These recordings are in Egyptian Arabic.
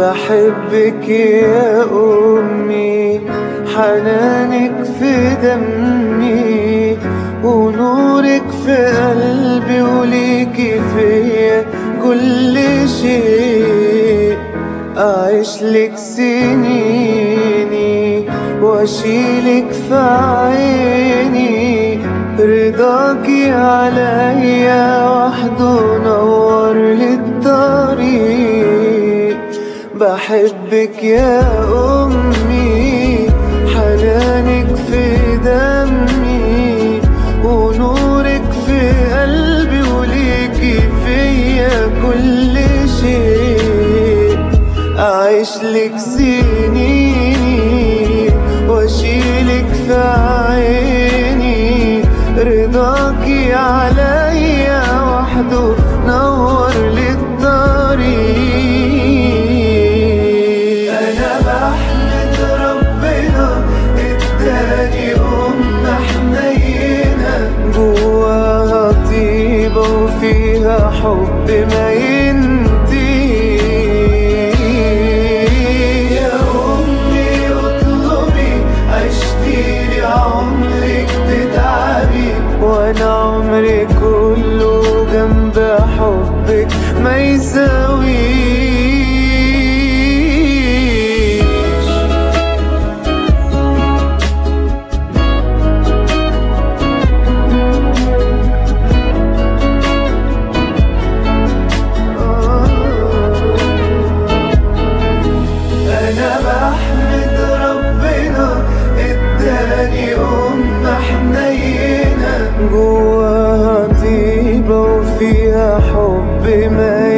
بحبك يا أمي حنانك في دمي ونورك في قلبي وليكي فيا كل شيء أعيش لك سنيني وأشيلك في عيني رضاكي عليا وحده نور للطريق بحبك يا أمي حنانك في دمي ونورك في قلبي وليكي فيا كل شيء أعيش لك سنيني وأشيلك في عيني رضاكي عليا وحده نور للطريق أنا بحمد ربنا اداني أم حنينة جواها طيبة وفيها حب ما ينتهي يا أمي اطلبي عشتيلي عمرك تتعبي وأنا عمري كله جنب حبك ما يساويش أنا بحمد ربنا اداني أم حنينة جواها طيبة وفيها حب ما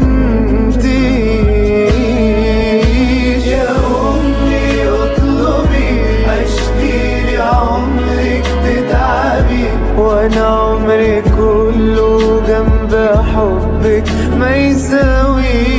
ينتهيش يا أمي اطلبي عشتيلي عمرك تتعبي وأنا عمري كله جنب حبك ما يساويش